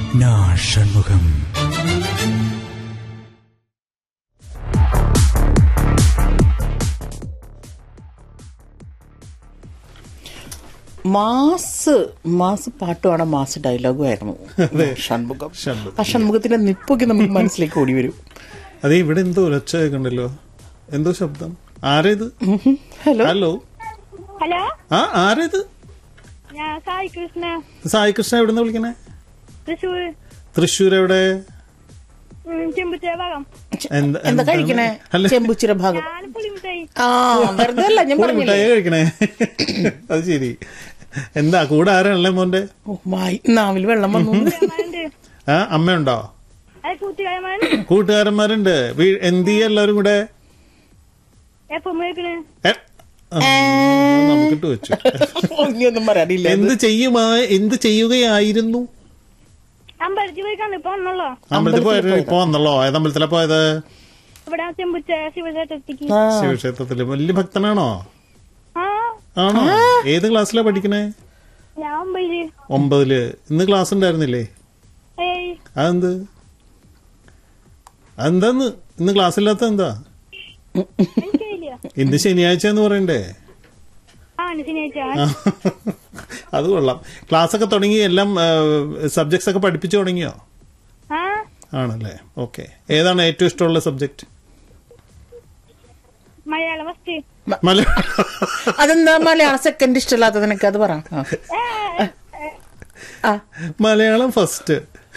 நான் Shanmugam mass mass പാട്ടുമാണ് mass ഡയലോഗും ആയിരുന്നു ഷൺമുഖം ഷൺമുഖം. ആ ഷൺമുഖത്തിന്റെ നിപ്പൊക്കെ നമുക്ക് മനസ്സിലേക്ക് ഓടി വരും അതെ ഇവിടെ എന്തോ ഒച്ച കേൾക്കണ്ടല്ലോ എന്തോ ശബ്ദം ആരേത് ഹലോ ഹലോ ഹലോ ആ ആരേത് ഞാൻ സായി കൃഷ്ണ സായി കൃഷ്ണ എവിടുന്ന് വിളിക്കണേ തൃശ്ശൂർ തൃശ്ശൂർ എവിടെ ചെമ്പുത്തേ ഭാഗം എന്താ എന്താ എന്താണ്? കഴിക്കണേ അല്ല ചെമ്പുച്ചിര ഭാഗം ഞാൻ പുളിമുട്ടായി ആ വെറുതെ അല്ല ഞാൻ പൂളി പറഞ്ഞില്ലേ മിഠായി കഴിക്കണേ അത് ശരി എന്താ കൂടെ ആരാണല്ലേ മോന്റെ ഓ, വായി നാവിൽ വെള്ളം വന്നു ഉണ്ട് ആ അമ്മയുണ്ടോ അത് കൂട്ടുകാരന്മാരുണ്ട് കൂട്ടുകാരന്മാരുണ്ട് വീ- എന്ത് ചെയ്യാ എല്ലാവരും കൂടെ എപ്പം കേൾക്കണ് എ, ആ, നമുക്കിട്ട് വെച്ചു ഒന്നും പറയാനില്ല എന്ത് ചെയ്യുമാ എന്ത് ചെയ്യുകയായിരുന്നു അമ്പലത്തിൽ പോയി കണ്ടു ഇപ്പൊ വന്നല്ലോ അമ്പലത്തിൽ പോയത് ഇപ്പൊ വന്നല്ലോ ഏത് അമ്പലത്തിലാ പോയത് ഇവിടെ ചെമ്പുച്ച ശിവക്ഷേത്രത്തിക്ക് ആ, ശിവക്ഷേത്രത്തില് വലിയ ഭക്തനാണോ ആ ആണോ ഏത് ക്ലാസ്സിലാ പഠിക്കണേ ഞാൻ ഒമ്പതില് ഒമ്പതില് ഇന്ന് ക്ലാസ് ഉണ്ടായിരുന്നില്ലേ ഏയ് അതെന്ത് അതെന്താന്ന് ഇന്ന് ക്ലാസ് ഇല്ലാത്ത എന്താ എനിക്കറിയില്ല ഇന്ന് ശനിയാഴ്ച എന്ന് പറയണ്ടേ ആ ശനിയാഴ്ച ആ. അത് കൊള്ളാം ക്ലാസ് ഒക്കെ തുടങ്ങി എല്ലാം സബ്ജക്ട്സ് ഒക്കെ പഠിപ്പിച്ചു തുടങ്ങിയോ ആ ആണല്ലേ ഓക്കെ ഏതാണ് ഏറ്റവും ഇഷ്ടമുള്ള സബ്ജക്ട് മലയാളം ഫസ്റ്റ് മലയാളം അതെന്താ മലയാളം സെക്കൻഡ് ഇഷ്ടമില്ലാത്തത് നിനക്ക് അത് പറ ആ. ആ മലയാളം ഫസ്റ്റ്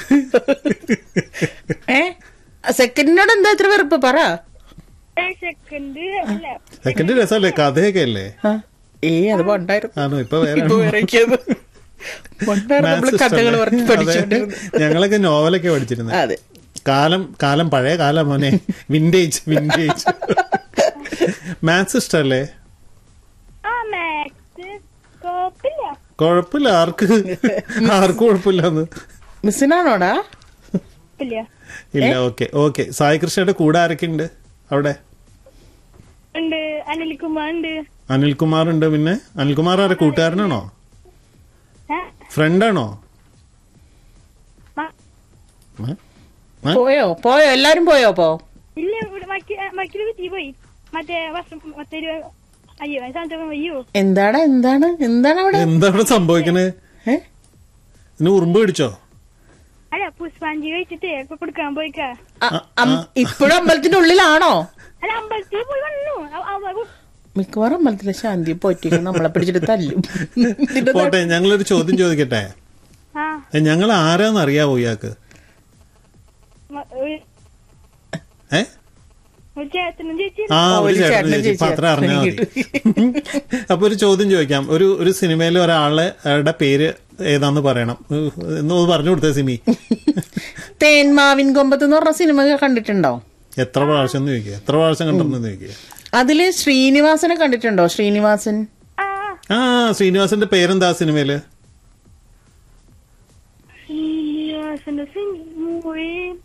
ഏ സെക്കൻഡിനോട് എന്താ ഇത്ര വെറുപ്പ് പറ സെക്കൻഡ് അല്ല സെക്കൻഡ് രസമല്ലേ കഥയൊക്കെ അല്ലേ ആ. ഏ അത് പണ്ടായിരുന്നു ആണോ ഇപ്പൊ വേറെ ഇപ്പൊ വേറെയൊക്കെയാണ്. പണ്ടായിരുന്നു നമ്മള് കഥകൾ പറഞ്ഞ് പഠിച്ചോണ്ടിരുന്നത് ഞങ്ങളൊക്കെ നോവലൊക്കെ പഠിച്ചിരുന്നത് അതെ കാലം കാലം പഴയ കാലം മോനെ വിന്റേജ് വിന്റേജ് മാത്സ് ഇഷ്ടല്ലേ ആ മാത്സ് കുഴപ്പമില്ല കുഴപ്പമില്ല ആർക്ക് ആർക്കും കുഴപ്പമില്ലെന്ന് മിസ്സിനാണോടാ ഇല്ല ഇല്ല ഓക്കെ ഓക്കെ സായി കൃഷ്ണയുടെ കൂടെ ആരൊക്കെ ഉണ്ട് അവിടെ ഉണ്ട് അനിൽകുമാർ ഉണ്ട് അനിൽകുമാർ ഉണ്ട് പിന്നെ അനിൽകുമാർ ആരെ കൂട്ടുകാരനാണോ ഏ? ഫ്രണ്ടാണോ മ- പോയോ പോയോ എല്ലാരും പോയോ പോ ഇല്ല ഇവിടെ മറ്റൊരു വീട്ടിൽ പോയി മറ്റേ വർഷം മറ്റൊരു അയ്യോ ആ സാധനം അയ്യോ എന്താണ് എന്താണ് എന്താണ് അവിടെ എന്താണ് സംഭവിക്കണേ ഏ? ഇന്ന് ഉറുമ്പ് പിടിച്ചോ അല്ല പുഷ്പാഞ്ജി കഴിച്ചിട്ട് ഇപ്പൊ കൊടുക്കാൻ പോയിക്കാ അ- അം- ഇപ്പോഴും അമ്പലത്തിന്റെ ഉള്ളിലാണോ അല്ല അമ്പലത്തിൽ പോയി വന്നു അവ- അവ- മിക്കവാറും അമ്പലത്തിലെ ശാന്തി പോറ്റി നമ്മളെ പിടിച്ചിട്ട് തല്ലും ഇതിന്റെ പോട്ടെ ഞങ്ങളൊരു ചോദ്യം ചോദിക്കട്ടെ ആ ഏ, ഞങ്ങൾ ആരാന്ന് അറിയാവോ ഇയാൾക്ക് മ- ഒരു- ഏ ഒരു ചേട്ടനും ചേച്ചി ആ ഒരു ഒരു ചേട്ടനും ചേട്ടനും ചേച്ചി ഇപ്പൊ അത്ര അറിഞ്ഞാൽ മതി അപ്പൊ ഒരു ചോദ്യം ചോദിക്കാം ഒരു ഒരു സിനിമയിലെ ഒരാളെ അയാളുടെ പേര് ഏതാന്ന് പറയണം എന്ന് പറഞ്ഞു കൊടുത്തേ സിമി തേന്മാവിൻ കൊമ്പത്ത് എന്ന് പറഞ്ഞ സിനിമ കണ്ടിട്ടുണ്ടോ എത്ര പ്രാവശ്യം എന്ന് ചോദിക്കുക എത്ര പ്രാവശ്യം കണ്ടെന്ന് ചോദിക്കുക അതില് ശ്രീനിവാസനെ കണ്ടിട്ടുണ്ടോ ശ്രീനിവാസൻ ആ ആ ശ്രീനിവാസന്റെ പേരെന്താ ആ സിനിമയില് ശ്രീനിവാസന്റെ മൂവി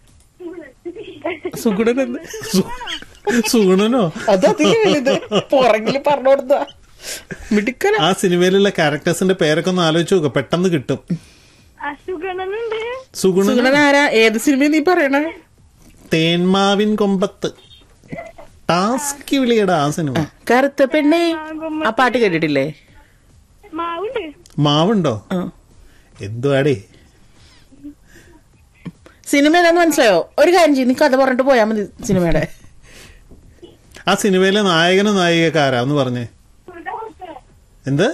സുഗുണൻ സു- സുഗുണനോ അതേ വലുത് പുറകില് പറഞ്ഞു കൊടുത്ത മിടുക്കന ആ സിനിമയിലുള്ള ക്യാരക്ടേഴ്സിന്റെ പേരൊക്കെ ഒന്ന് ആലോചിച്ച് നോക്കുക പെട്ടെന്ന് കിട്ടും അസുഗണനുണ്ട് സുഗുണൻ സുഗുണൻ ആരാ ഏത് സിനിമ നീ പറയണേ തേന്മാവിൻ കൊമ്പത്ത് ടാസ്ക് വിളിയടാ ആ സിനിമ കറുത്ത പെണ്ണേ ആ പാട്ട് കേട്ടിട്ടില്ലേ മാവുണ്ട് മാവുണ്ടോ ആ. എന്തുവാടേ സിനിമ ഏതാന്ന് മനസ്സിലായോ ഒരു കാര്യം ചെയ്യും നീ കഥ പറഞ്ഞിട്ട് പോയാ മതി സിനിമയുടെ ആ സിനിമയിലെ നായകനും നായികക്കാരാ ഒന്ന് പറഞ്ഞേ എന്ത്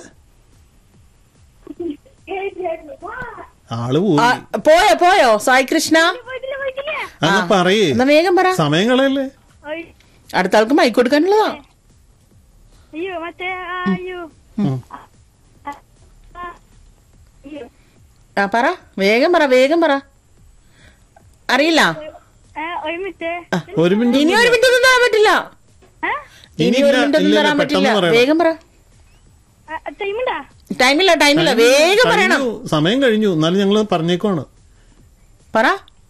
ആള് ആ, പോയി പോയോ പോയോ സായി കൃഷ്ണ പോയിട്ടില്ല പോയിട്ടില്ല എന്നാ പറയേ എന്നാ വേഗം പറ സമയം കളയല്ലേ ഓയ്, അടുത്ത ആൾക്ക് മൈക്ക് കൊടുക്കാനുള്ളതാ അയ്യോ മറ്റേ ആ, അയ്യോ ഉം. ആ, അയ്യോ ആ പറ വേഗം പറ വേഗം പറ അറിയില്ല ആ, ഒരു മിനിറ്റ് ഒരു മിനിറ്റ് ഇനി ഒരു മിനിറ്റ് ഒന്നും തരാൻ പറ്റില്ല ആ ഇനി ഇനി ഒരു ഇല്ല, മിനിറ്റ് ഒന്നും ഇല്ല, തരാൻ പെട്ടെന്ന് പറ്റില്ല പറയണം. വേഗം പറ ടൈമുണ്ടാ ടൈമില്ല ടൈമില്ല വേഗം പറയണം കഴിഞ്ഞു, സമയം കഴിഞ്ഞു എന്നാലും ഞങ്ങൾ പറഞ്ഞേക്കുവാണ് പറ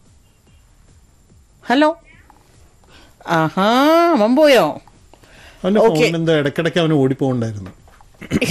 ഹലോ ആഹാ അവൻ പോയോ അവന്റെ Okay. ഫോണിൽ എന്തോ ഇടയ്ക്കിടയ്ക്ക് അവന് ഓടിപ്പോണ്ടായിരുന്നു